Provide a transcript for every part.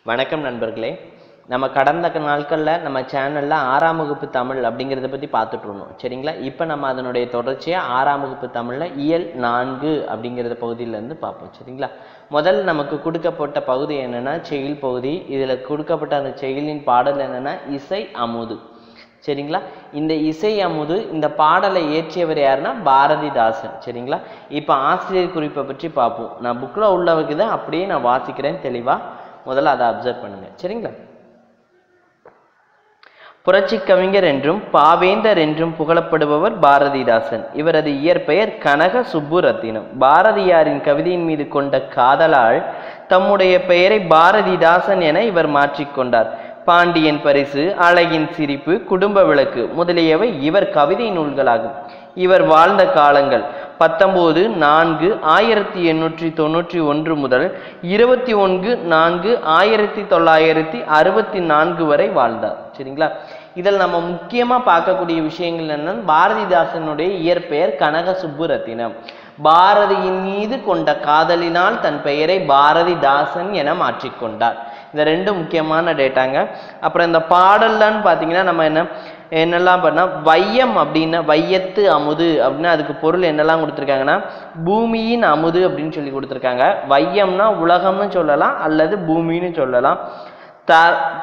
வணக்கம் நண்பர்களே நம்ம கடந்த க- நாட்கள்ல நம்ம சேனல்ல ஆறாம் வகுப்பு தமிழ் அப்படிங்கிறத பத்தி பார்த்துட்டு இருந்தோம் சரிங்களா இப்போ நம்ம அதனுடைய தொடர்ச்சியா ஆறாம் வகுப்பு தமிழ்ல இயல் நான்கு அப்படிங்கிறத பகுதியில இருந்து பார்ப்போம் சரிங்களா முதல் நமக்கு கொடுக்கப்பட்ட பகுதி என்னன்னா செயல் பகுதி இதுல கொடுக்கப்பட்ட அந்த செயலின் பாடல் என்னன்னா இசை அமுது சரிங்களா இந்த இசை அமுது இந்த பாடலை இயற்றியவர் யாருன்னா பாரதிதாசன் சரிங்களா இப்போ ஆசிரியர் குறிப்பை பற்றி பார்ப்போம் நான் புக்கில் உள்ளவருக்கு தான் அப்படியே நான் வாசிக்கிறேன் தெளிவா முதல்ல அதை அப்சர்வ் பண்ணுங்க சரிங்களா புரட்சி கவிஞர் என்றும் பாவேந்தர் என்றும் புகழப்படுபவர் பாரதிதாசன் இவரது இயற்பெயர் கனக சுப்புரத்தினம் பாரதியாரின் கவிதையின் மீது கொண்ட காதலால் தம்முடைய பெயரை பாரதிதாசன் என இவர் மாற்றிக்கொண்டார் பாண்டியன் பரிசு அழகின் சிரிப்பு குடும்ப விளக்கு முதலியவை இவர் கவிதை நூல்களாகும் இவர் வாழ்ந்த காலங்கள் பத்தொன்பது நான்கு ஆயிரத்தி எண்ணூற்றி தொண்ணூற்றி ஒன்று முதல் இருபத்தி ஒன்று நான்கு ஆயிரத்தி தொள்ளாயிரத்தி அறுபத்தி நான்கு வரை வாழ்ந்தார் சரிங்களா இதில் நம்ம முக்கியமா பார்க்கக்கூடிய விஷயங்கள் என்னன்னா பாரதிதாசனுடைய இயற்பெயர் கனக சுப்புரத்தினம் பாரதியின் மீது கொண்ட காதலினால் தன் பெயரை பாரதிதாசன் என மாற்றிக்கொண்டார் இந்த ரெண்டு முக்கியமான டேட்டாங்க அப்புறம் இந்த பாடல்லான்னு பார்த்தீங்கன்னா நம்ம என்ன என்னெல்லாம் பண்ணா வையம் அப்படின்னா வையத்து அமுது அப்படின்னா அதுக்கு பொருள் என்னெல்லாம் கொடுத்துருக்காங்கன்னா பூமியின் அமுது அப்படின்னு சொல்லி கொடுத்துருக்காங்க வையம்னா உலகம்னு சொல்லலாம் அல்லது பூமின்னு சொல்லலாம் த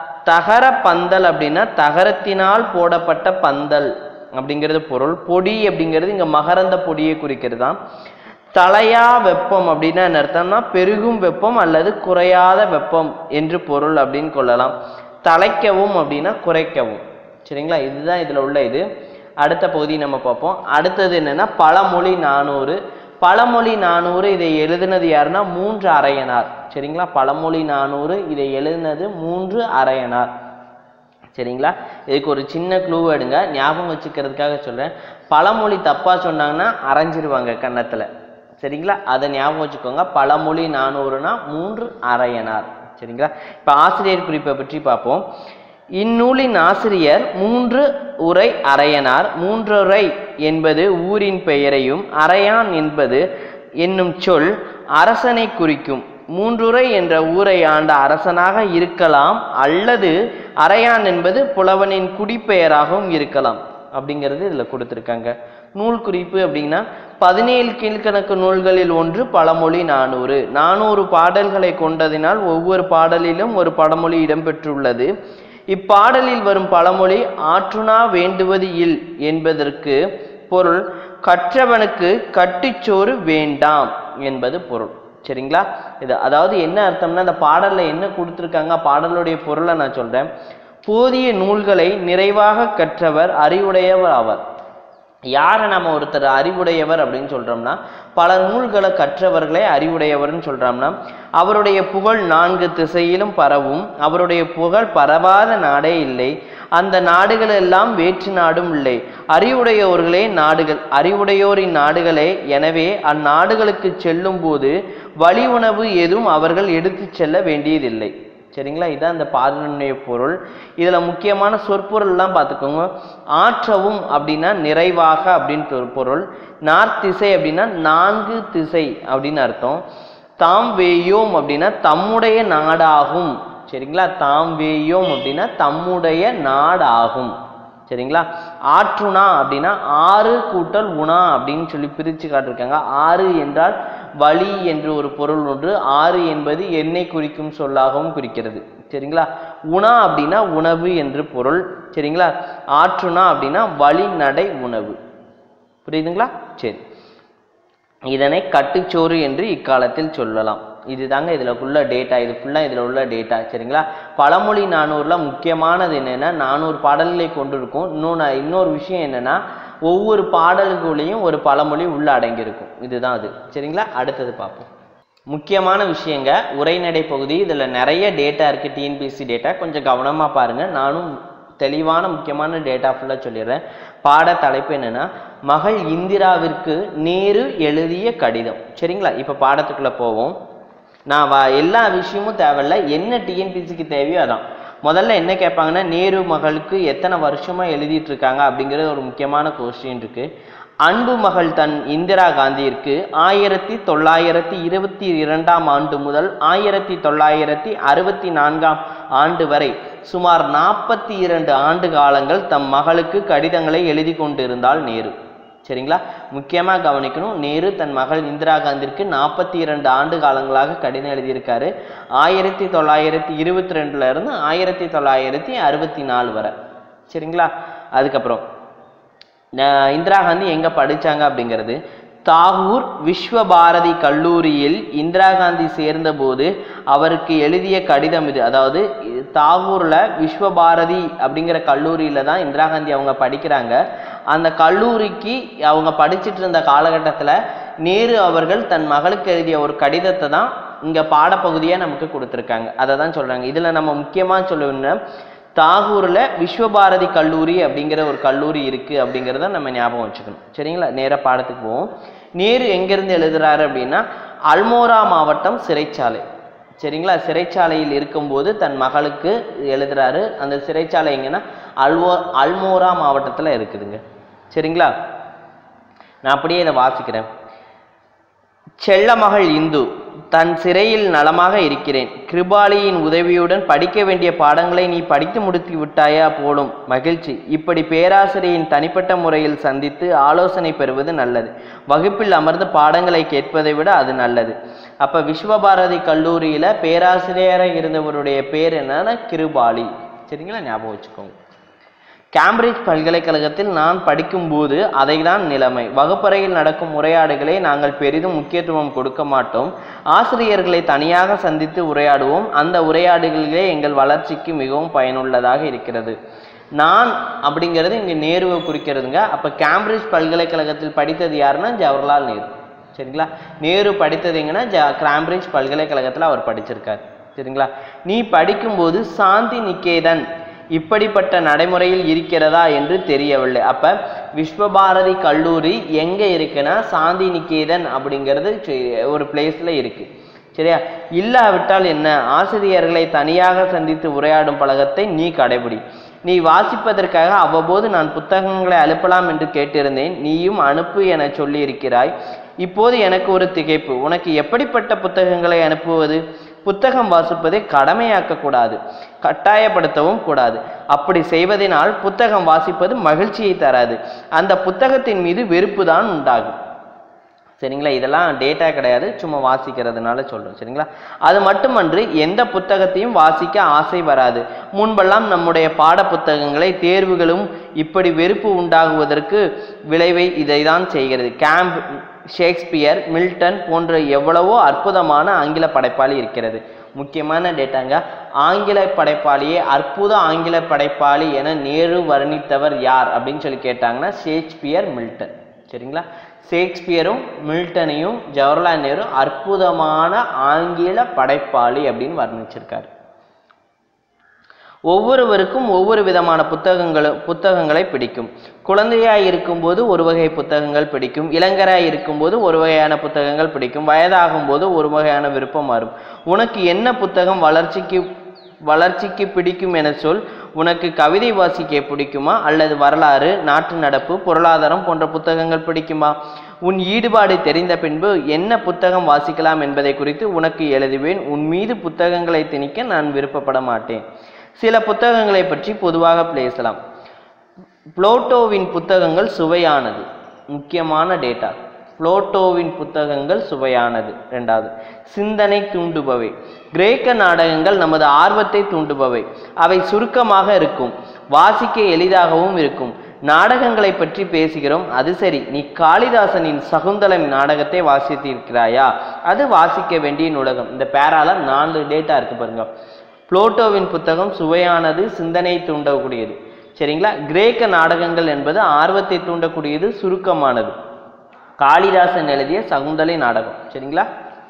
தகர பந்தல் அப்படின்னா தகரத்தினால் போடப்பட்ட பந்தல் அப்படிங்கிறது பொருள் பொடி அப்படிங்கிறது இங்க மகரந்த பொடியை குறிக்கிறது தான் தலையா வெப்பம் அப்படின்னா என்ன அர்த்தம்னா பெருகும் வெப்பம் அல்லது குறையாத வெப்பம் என்று பொருள் அப்படின்னு கொள்ளலாம் தலைக்கவும் அப்படின்னா குறைக்கவும் சரிங்களா இதுதான் இதுல உள்ள இது அடுத்த பகுதி நம்ம பார்ப்போம் அடுத்தது என்னன்னா பழமொழி நானூறு பழமொழி நானூறு இதை எழுதினது யாருன்னா மூன்று அரையனார் சரிங்களா பழமொழி நானூறு இதை எழுதினது மூன்று அரையனார் சரிங்களா இதுக்கு ஒரு சின்ன க்ளூ எடுங்க ஞாபகம் வச்சுக்கிறதுக்காக சொல்றேன் பழமொழி தப்பா சொன்னாங்கன்னா அரைஞ்சிருவாங்க கன்னத்துல சரிங்களா அதை ஞாபகம் வச்சுக்கோங்க பழமொழி நானூறுனா மூன்று அரையனார் சரிங்களா இப்போ ஆசிரியர் குறிப்பை பற்றி பார்ப்போம் இந்நூலின் ஆசிரியர் மூன்று உரை அரையனார் மூன்றுரை என்பது ஊரின் பெயரையும் அரையான் என்பது என்னும் சொல் அரசனை குறிக்கும் மூன்றுரை என்ற ஊரை ஆண்ட அரசனாக இருக்கலாம் அல்லது அரையான் என்பது புலவனின் குடிப்பெயராகவும் இருக்கலாம் அப்படிங்கிறது இதில் கொடுத்துருக்காங்க நூல் குறிப்பு அப்படின்னா பதினேழு கீழ்கணக்கு நூல்களில் ஒன்று பழமொழி நானூறு நானூறு பாடல்களை கொண்டதினால் ஒவ்வொரு பாடலிலும் ஒரு பழமொழி இடம்பெற்றுள்ளது இப்பாடலில் வரும் பழமொழி ஆற்றுணா வேண்டுவது இல் என்பதற்கு பொருள் கற்றவனுக்கு கட்டுச்சோறு வேண்டாம் என்பது பொருள் சரிங்களா இது அதாவது என்ன அர்த்தம்னா அந்த பாடல்ல என்ன கொடுத்துருக்காங்க பாடலுடைய பொருளை நான் சொல்றேன் போதிய நூல்களை நிறைவாக கற்றவர் அறிவுடையவர் ஆவார் யாரை நம்ம ஒருத்தர் அறிவுடையவர் அப்படின்னு சொல்றோம்னா பல நூல்களை கற்றவர்களே அறிவுடையவர்னு சொல்றோம்னா அவருடைய புகழ் நான்கு திசையிலும் பரவும் அவருடைய புகழ் பரவாத நாடே இல்லை அந்த நாடுகள் எல்லாம் வேற்று நாடும் இல்லை அறிவுடையோர்களே நாடுகள் அறிவுடையோரின் நாடுகளே எனவே அந்நாடுகளுக்கு செல்லும் போது வழி உணவு எதுவும் அவர்கள் எடுத்துச் செல்ல வேண்டியதில்லை சரிங்களா இதான் இந்த பாடலினுடைய பொருள் இதுல முக்கியமான சொற்பொருள்லாம் பார்த்துக்கோங்க ஆற்றவும் அப்படின்னா நிறைவாக அப்படின்னு ஒரு பொருள் நார்த்திசை அப்படின்னா நான்கு திசை அப்படின்னு அர்த்தம் தாம் வேயோம் அப்படின்னா தம்முடைய நாடாகும் சரிங்களா தாம் வேயோம் அப்படின்னா தம்முடைய நாடாகும் சரிங்களா ஆற்றுணா அப்படின்னா ஆறு கூட்டல் உணா அப்படின்னு சொல்லி பிரித்து காட்டிருக்காங்க ஆறு என்றால் வழி என்று ஒரு பொருள் ஒன்று ஆறு என்பது எண்ணெய் குறிக்கும் சொல்லாகவும் குறிக்கிறது சரிங்களா உணா அப்படின்னா உணவு என்று பொருள் சரிங்களா ஆற்றுணா அப்படின்னா வழிநடை உணவு புரியுதுங்களா சரி இதனை கட்டுச்சோறு என்று இக்காலத்தில் சொல்லலாம் இதுதாங்க இதுல உள்ள டேட்டா இது ஃபுல்லா இதுல உள்ள டேட்டா சரிங்களா பழமொழி நானூறுல முக்கியமானது என்னன்னா நானூறு பாடல்களை கொண்டிருக்கும் இன்னொன்று இன்னொரு விஷயம் என்னன்னா ஒவ்வொரு பாடல்களையும் ஒரு பழமொழி உள்ள அடங்கியிருக்கும் இதுதான் அது சரிங்களா அடுத்தது பார்ப்போம் முக்கியமான விஷயங்க உரைநடை பகுதி இதுல நிறைய டேட்டா இருக்கு டிஎன்பிஎஸ்சி டேட்டா கொஞ்சம் கவனமா பாருங்க நானும் தெளிவான முக்கியமான டேட்டா ஃபுல்லாக சொல்லிடுறேன் பாட தலைப்பு என்னன்னா மகள் இந்திராவிற்கு நேரு எழுதிய கடிதம் சரிங்களா இப்போ பாடத்துக்குள்ள போவோம் நான் வா எல்லா விஷயமும் தேவையில்ல என்ன டிஎன்பிசிக்கு தேவையோ அதான் முதல்ல என்ன கேட்பாங்கன்னா நேரு மகளுக்கு எத்தனை வருஷமா எழுதிட்டு இருக்காங்க அப்படிங்கிறது ஒரு முக்கியமான கொஸ்டின் இருக்கு அன்பு மகள் தன் இந்திரா காந்தியிற்கு ஆயிரத்தி தொள்ளாயிரத்தி இருபத்தி இரண்டாம் ஆண்டு முதல் ஆயிரத்தி தொள்ளாயிரத்தி அறுபத்தி நான்காம் ஆண்டு வரை சுமார் நாற்பத்தி இரண்டு ஆண்டு காலங்கள் தம் மகளுக்கு கடிதங்களை எழுதி கொண்டிருந்தாள் நேரு சரிங்களா முக்கியமாக கவனிக்கணும் நேரு தன் மகள் இந்திரா காந்திற்கு நாற்பத்தி இரண்டு ஆண்டு காலங்களாக கடிதம் எழுதியிருக்காரு ஆயிரத்தி தொள்ளாயிரத்தி இருபத்தி ரெண்டுல இருந்து ஆயிரத்தி தொள்ளாயிரத்தி அறுபத்தி நாலு வரை சரிங்களா அதுக்கப்புறம் ந- இந்திரா காந்தி எங்க படிச்சாங்க அப்படிங்கிறது தாகூர் விஸ்வபாரதி கல்லூரியில் இந்திரா காந்தி சேர்ந்தபோது அவருக்கு எழுதிய கடிதம் இது அதாவது இ- தாகூர்ல விஸ்வபாரதி அப்படிங்கிற கல்லூரியில தான் இந்திரா காந்தி அவங்க படிக்கிறாங்க அந்த கல்லூரிக்கு அவங்க படிச்சிட்டு இருந்த காலகட்டத்துல நேரு அவர்கள் தன் மகளுக்கு எழுதிய ஒரு கடிதத்தை தான் இங்க பாடப்பகுதியா நமக்கு கொடுத்துருக்காங்க அதை தான் சொல்றாங்க இதுல நம்ம முக்கியமா சொல்லணும்னா தாகூர்ல விஸ்வபாரதி கல்லூரி அப்படிங்கிற ஒரு கல்லூரி இருக்கு அப்படிங்கிறத நம்ம ஞாபகம் வச்சுக்கணும் சரிங்களா நேரா பாடத்துக்கு போவோம் நேரு எங்கிருந்து எழுதுறாரு அப்படின்னா அல்மோரா மாவட்டம் சிறைச்சாலை சரிங்களா சிறைச்சாலையில் இருக்கும்போது தன் மகளுக்கு எழுதுறாரு அந்த சிறைச்சாலை எங்கன்னா அல்வோ அல்மோரா மாவட்டத்துல இருக்குதுங்க சரிங்களா நான் அப்படியே இதை வாசிக்கிறேன் செல்ல மகள் இந்து தன் சிறையில் நலமாக இருக்கிறேன் கிருபாலியின் உதவியுடன் படிக்க வேண்டிய பாடங்களை நீ படித்து முடித்து விட்டாயா போலும் மகிழ்ச்சி இப்படி பேராசிரியரின் தனிப்பட்ட முறையில் சந்தித்து ஆலோசனை பெறுவது நல்லது வகுப்பில் அமர்ந்து பாடங்களை கேட்பதை விட அது நல்லது அப்ப விஸ்வபாரதி கல்லூரியில பேராசிரியராக இருந்தவருடைய பேர் என்னன்னா கிருபாலி சரிங்களா ஞாபகம் வச்சுக்கோங்க கேம்பிரிட்ஜ் பல்கலைக்கழகத்தில் நான் படிக்கும்போது அதைதான் நிலைமை வகுப்பறையில் நடக்கும் உரையாடுகளை நாங்கள் பெரிதும் முக்கியத்துவம் கொடுக்க மாட்டோம் ஆசிரியர்களை தனியாக சந்தித்து உரையாடுவோம் அந்த உரையாடுகளிலே எங்கள் வளர்ச்சிக்கு மிகவும் பயனுள்ளதாக இருக்கிறது நான் அப்படிங்கிறது இங்க நேருவை குறிக்கிறதுங்க அப்ப கேம்பிரிட்ஜ் பல்கலைக்கழகத்தில் படித்தது யாருன்னா ஜவஹர்லால் நேரு சரிங்களா நேரு படித்தது எங்கன்னா ஜ கேம்பிரிட்ஜ் பல்கலைக்கழகத்துல அவர் படிச்சிருக்கார் சரிங்களா நீ படிக்கும்போது சாந்தி நிகேதன் இப்படிப்பட்ட நடைமுறையில் இருக்கிறதா என்று தெரியவில்லை அப்ப விஸ்வபாரதி கல்லூரி எங்க இருக்குன்னா சாந்தி நிகேதன் அப்படிங்கிறது சி- ஒரு பிளேஸ்ல இருக்கு சரியா இல்லாவிட்டால் என்ன ஆசிரியர்களை தனியாக சந்தித்து உரையாடும் பழக்கத்தை நீ கடைபிடி நீ வாசிப்பதற்காக அவ்வப்போது நான் புத்தகங்களை அனுப்பலாம் என்று கேட்டிருந்தேன் நீயும் அனுப்பு என சொல்லி இருக்கிறாய் இப்போது எனக்கு ஒரு திகைப்பு உனக்கு எப்படிப்பட்ட புத்தகங்களை அனுப்புவது புத்தகம் வாசிப்பதை கடமையாக்க கூடாது கட்டாயப்படுத்தவும் கூடாது அப்படி செய்வதனால் புத்தகம் வாசிப்பது மகிழ்ச்சியை தராது அந்த புத்தகத்தின் மீது வெறுப்பு தான் உண்டாகும் சரிங்களா இதெல்லாம் டேட்டா கிடையாது சும்மா வாசிக்கிறதுனால சொல்றோம் சரிங்களா அது மட்டுமன்று எந்த புத்தகத்தையும் வாசிக்க ஆசை வராது முன்பெல்லாம் நம்முடைய பாட புத்தகங்களை தேர்வுகளும் இப்படி வெறுப்பு உண்டாகுவதற்கு விளைவை இதைதான் செய்கிறது கேம்ப் ஷேக்ஸ்பியர் மில்டன் போன்ற எவ்வளவோ அற்புதமான ஆங்கில படைப்பாளி இருக்கிறது முக்கியமான டேட்டாங்க ஆங்கில படைப்பாளியே அற்புத ஆங்கில படைப்பாளி என நேரு வர்ணித்தவர் யார் அப்படின்னு சொல்லி கேட்டாங்கன்னா ஷேக்ஸ்பியர் மில்டன் சரிங்களா ஷேக்ஸ்பியரும் மில்டனையும் ஜவஹர்லால் நேரு அற்புதமான ஆங்கில படைப்பாளி அப்படின்னு வர்ணிச்சிருக்காரு ஒவ்வொருவருக்கும் ஒவ்வொரு விதமான புத்தகங்களும் புத்தகங்களை பிடிக்கும் குழந்தையாய் இருக்கும்போது ஒரு வகை புத்தகங்கள் பிடிக்கும் இளைஞராய் இருக்கும்போது ஒரு வகையான புத்தகங்கள் பிடிக்கும் வயதாகும் போது ஒரு வகையான விருப்பம் மாறும் உனக்கு என்ன புத்தகம் வளர்ச்சிக்கு வளர்ச்சிக்கு பிடிக்கும் என சொல் உனக்கு கவிதை வாசிக்க பிடிக்குமா அல்லது வரலாறு நாட்டு நடப்பு பொருளாதாரம் போன்ற புத்தகங்கள் பிடிக்குமா உன் ஈடுபாடு தெரிந்த பின்பு என்ன புத்தகம் வாசிக்கலாம் என்பதை குறித்து உனக்கு எழுதுவேன் உன் மீது புத்தகங்களை திணிக்க நான் விருப்பப்பட மாட்டேன் சில புத்தகங்களை பற்றி பொதுவாக பேசலாம் புளோட்டோவின் புத்தகங்கள் சுவையானது முக்கியமான டேட்டா புளோட்டோவின் புத்தகங்கள் சுவையானது ரெண்டாவது சிந்தனை தூண்டுபவை கிரேக்க நாடகங்கள் நமது ஆர்வத்தை தூண்டுபவை அவை சுருக்கமாக இருக்கும் வாசிக்க எளிதாகவும் இருக்கும் நாடகங்களை பற்றி பேசுகிறோம் அது சரி நீ காளிதாசனின் சகுந்தலம் நாடகத்தை வாசித்திருக்கிறாயா அது வாசிக்க வேண்டிய நூலகம் இந்த பேரால நாலு டேட்டா இருக்கு பாருங்க புளோட்டோவின் புத்தகம் சுவையானது சிந்தனை தூண்டக்கூடியது சரிங்களா கிரேக்க நாடகங்கள் என்பது ஆர்வத்தை தூண்டக்கூடியது சுருக்கமானது காளிதாசன் எழுதிய சகுந்தலை நாடகம் சரிங்களா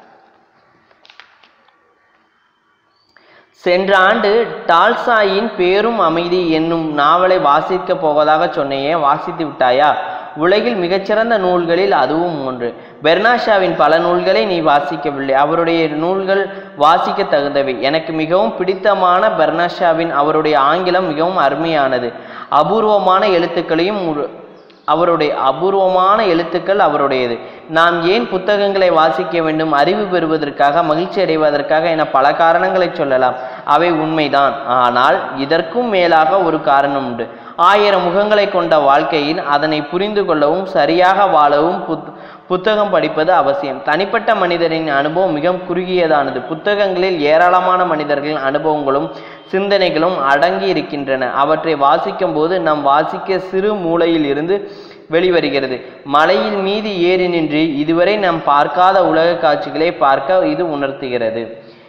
சென்ற ஆண்டு டால்சாயின் பேரும் அமைதி என்னும் நாவலை வாசிக்க போவதாக சொன்னையே வாசித்து விட்டாயா உலகில் மிகச்சிறந்த நூல்களில் அதுவும் ஒன்று பெர்னாஷாவின் பல நூல்களை நீ வாசிக்கவில்லை அவருடைய நூல்கள் வாசிக்க தகுந்தவை எனக்கு மிகவும் பிடித்தமான பெர்னாஷாவின் அவருடைய ஆங்கிலம் மிகவும் அருமையானது அபூர்வமான எழுத்துக்களையும் உரு- அவருடைய அபூர்வமான எழுத்துக்கள் அவருடையது நாம் ஏன் புத்தகங்களை வாசிக்க வேண்டும் அறிவு பெறுவதற்காக மகிழ்ச்சி அடைவதற்காக என பல காரணங்களை சொல்லலாம் அவை உண்மைதான் ஆனால் இதற்கும் மேலாக ஒரு காரணம் உண்டு ஆயிரம் முகங்களை கொண்ட வாழ்க்கையில் அதனை புரிந்து கொள்ளவும் சரியாக வாழவும் புத் புத்தகம் படிப்பது அவசியம் தனிப்பட்ட மனிதரின் அனுபவம் மிகவும் குறுகியதானது புத்தகங்களில் ஏராளமான மனிதர்களின் அனுபவங்களும் சிந்தனைகளும் அடங்கி இருக்கின்றன அவற்றை வாசிக்கும் போது நாம் வாசிக்க சிறு மூலையில் இருந்து வெளிவருகிறது மலையில் மீது ஏறி நின்று இதுவரை நாம் பார்க்காத உலக காட்சிகளை பார்க்க இது உணர்த்துகிறது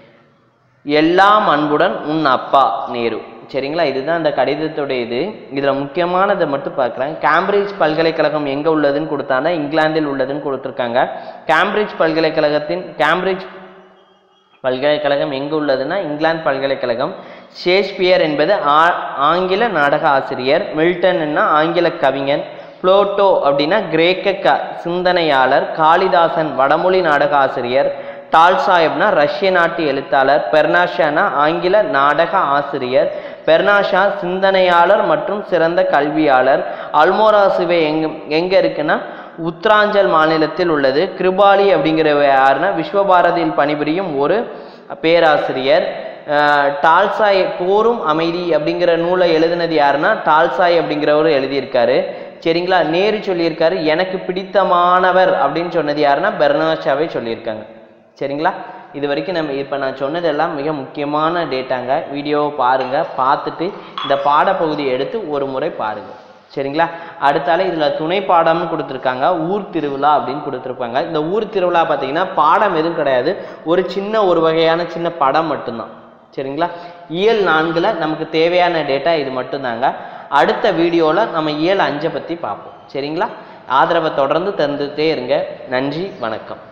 எல்லாம் அன்புடன் உன் அப்பா நேரு சரிங்களா இதுதான் அந்த கடிதத்துடைய இது இதில் முக்கியமானதை மட்டும் பார்க்குறேன் கேம்பிரிட்ஜ் பல்கலைக்கழகம் எங்கே உள்ளதுன்னு கொடுத்தாங்க இங்கிலாந்தில் உள்ளதுன்னு கொடுத்துருக்காங்க கேம்பிரிட்ஜ் பல்கலைக்கழகத்தின் கேம்பிரிட்ஜ் பல்கலைக்கழகம் எங்கு உள்ளதுன்னா இங்கிலாந்து பல்கலைக்கழகம் ஷேக்ஸ்பியர் என்பது ஆ- ஆங்கில நாடக ஆசிரியர் மில்டன்னா ஆங்கில கவிஞன் புளோட்டோ அப்படின்னா கிரேக்க க சிந்தனையாளர் காளிதாசன் வடமொழி நாடக ஆசிரியர் டால்சாயப்னா ரஷ்ய நாட்டு எழுத்தாளர் பெர்னாஷானா ஆங்கில நாடக ஆசிரியர் பெர்னாஷா சிந்தனையாளர் மற்றும் சிறந்த கல்வியாளர் அல்மோராசுவை எங்க எங்க இருக்குன்னா உத்தராஞ்சல் மாநிலத்தில் உள்ளது கிருபாலி அப்படிங்கிறவ யாருன்னா விஸ்வபாரதியில் பணிபுரியும் ஒரு பேராசிரியர் அஹ், டால்சாய் போரும் அமைதி அப்படிங்கிற நூலை எழுதினது யாருன்னா டால்சாய் அப்படிங்கிறவர் எழுதியிருக்காரு சரிங்களா நேரு சொல்லியிருக்காரு எனக்கு பிடித்தமானவர் அப்படின்னு சொன்னது யாருன்னா பெர்னாஷாவை சொல்லியிருக்காங்க சரிங்களா இது வரைக்கும் நம்ம இப்போ நான் சொன்னதெல்லாம் மிக முக்கியமான டேட்டாங்க வீடியோவை பாருங்கள் பார்த்துட்டு இந்த பாடப்பகுதியை எடுத்து ஒரு முறை பாருங்கள் சரிங்களா அடுத்தால இதில் துணை பாடம்னு கொடுத்துருக்காங்க ஊர் திருவிழா அப்படின்னு கொடுத்துருப்பாங்க இந்த ஊர் திருவிழா பார்த்தீங்கன்னா பாடம் எதுவும் கிடையாது ஒரு சின்ன ஒரு வகையான சின்ன படம் மட்டும்தான் சரிங்களா இயல் நான்கில் நமக்கு தேவையான டேட்டா இது மட்டும்தாங்க அடுத்த வீடியோவில் நம்ம இயல் அஞ்சை பற்றி பார்ப்போம் சரிங்களா ஆதரவை தொடர்ந்து தந்துட்டே இருங்க நன்றி வணக்கம்